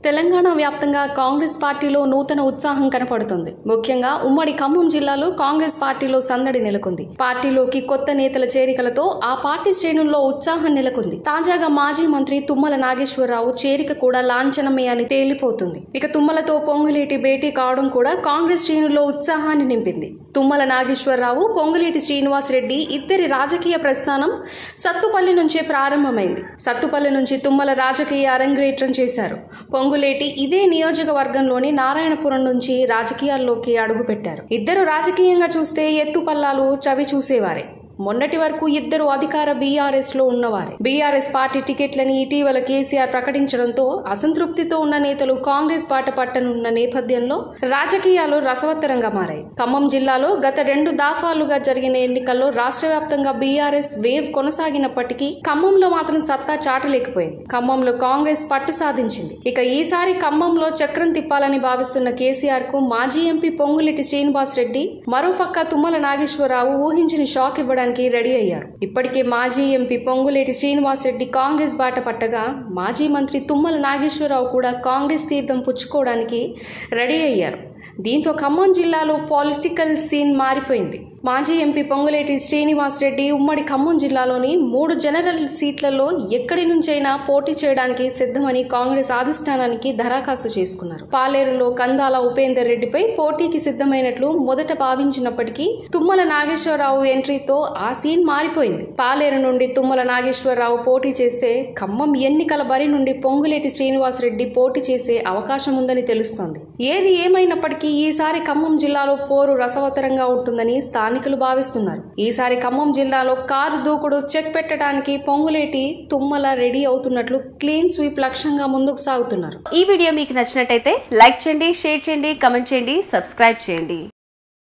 తెలంగాణ వ్యాప్తంగా కాంగ్రెస్ పార్టీలో నూతన ఉత్సాహం కనపడుతుంది ముఖ్యంగా ఉమ్మడి ఖమ్మం జిల్లాలో కాంగ్రెస్ పార్టీలో సందడి నెలకొంది పార్టీలోకి కొత్త నేతల చేరికలతో ఆ పార్టీ శ్రేణుల్లో ఉత్సాహం నెలకొంది తాజాగా మాజీ మంత్రి తుమ్మల నాగేశ్వరరావు చేరిక కూడా లాంఛనమే అని తేలిపోతుంది ఇక తుమ్మలతో పొంగులేటి భేటీ కావడం కూడా కాంగ్రెస్ శ్రేణుల్లో ఉత్సాహాన్ని నింపింది తుమ్మల నాగేశ్వరరావు పొంగులేటి శ్రీనివాస్ రెడ్డి ఇద్దరి రాజకీయ ప్రస్థానం సత్తుపల్లి నుంచే ప్రారంభమైంది సత్తుపల్లి నుంచి తుమ్మల రాజకీయ అరంగేట్రం చేశారు పొంగులేటి ఇదే నియోజకవర్గంలోని నారాయణపురం నుంచి రాజకీయాల్లోకి అడుగుపెట్టారు ఇద్దరు రాజకీయంగా చూస్తే ఎత్తుపల్లాలు చవి చూసేవారే మొన్నటి వరకు ఇద్దరు అధికార బీఆర్ఎస్ లో ఉన్నవారే బీఆర్ఎస్ పార్టీ టికెట్లని ఇటీవల కేసీఆర్ ప్రకటించడంతో అసంతృప్తితో ఉన్న నేతలు కాంగ్రెస్ బాట పట్టనున్న నేపథ్యంలో రాజకీయాలు రసవత్తరంగా మారాయి ఖమ్మం జిల్లాలో గత రెండు దాఫాలుగా జరిగిన ఎన్నికల్లో రాష్ట్ర వ్యాప్తంగా బీఆర్ఎస్ వేవ్ కొనసాగినప్పటికీ ఖమ్మంలో మాత్రం సత్తా చాటలేకపోయింది ఖమ్మంలో కాంగ్రెస్ పట్టు సాధించింది ఇక ఈసారి ఖమ్మంలో చక్రం తిప్పాలని భావిస్తున్న కేసీఆర్ కు మాజీ ఎంపీ పొంగులేటి శ్రీనివాస్ రెడ్డి మరోపక్క తుమ్మల నాగేశ్వరరావు ఊహించిన షాక్ ఇవ్వడానికి రెడీ అయ్యారు ఇప్పటికే మాజీ ఎంపీ పొంగులేటి శ్రీనివాస్ రెడ్డి కాంగ్రెస్ బాట పట్టగా మాజీ మంత్రి తుమ్మల నాగేశ్వరరావు కూడా కాంగ్రెస్ తీర్థం పుచ్చుకోవడానికి రెడీ అయ్యారు దీంతో ఖమ్మం జిల్లాలో పొలిటికల్ సీన్ మారిపోయింది మాజీ ఎంపీ పొంగులేటి శ్రీనివాస్ రెడ్డి ఉమ్మడి ఖమ్మం జిల్లాలోని మూడు జనరల్ సీట్లలో ఎక్కడి నుంచైనా పోటీ చేయడానికి సిద్ధమని కాంగ్రెస్ అధిష్టానానికి దరఖాస్తు చేసుకున్నారు పాలేరులో కందాల ఉపేందర్ రెడ్డిపై పోటీకి సిద్ధమైనట్లు మొదట భావించినప్పటికీ తుమ్మల నాగేశ్వరరావు ఎంట్రీతో ఆ సీన్ మారిపోయింది పాలేరు నుండి తుమ్మల నాగేశ్వరరావు పోటీ చేస్తే ఖమ్మం ఎన్నికల బరి నుండి పొంగులేటి శ్రీనివాస్ రెడ్డి పోటీ చేసే అవకాశం ఉందని తెలుస్తోంది ఏది ఏమైనప్పటికీ ఈసారి ఖమ్మం జిల్లాలో పోరు రసవత్తరంగా ఉంటుందని స్థానికులు భావిస్తున్నారు ఈసారి ఖమ్మం జిల్లాలో కారు దూకుడు చెక్ పెట్టడానికి పొంగులేటి తుమ్మల రెడీ అవుతున్నట్లు క్లీన్ స్వీప్ లక్ష్యంగా ముందుకు సాగుతున్నారు ఈ వీడియో మీకు నచ్చినట్టయితే లైక్ చేయండి షేర్ చేయండి కమెంట్ చేయండి సబ్స్క్రైబ్ చేయండి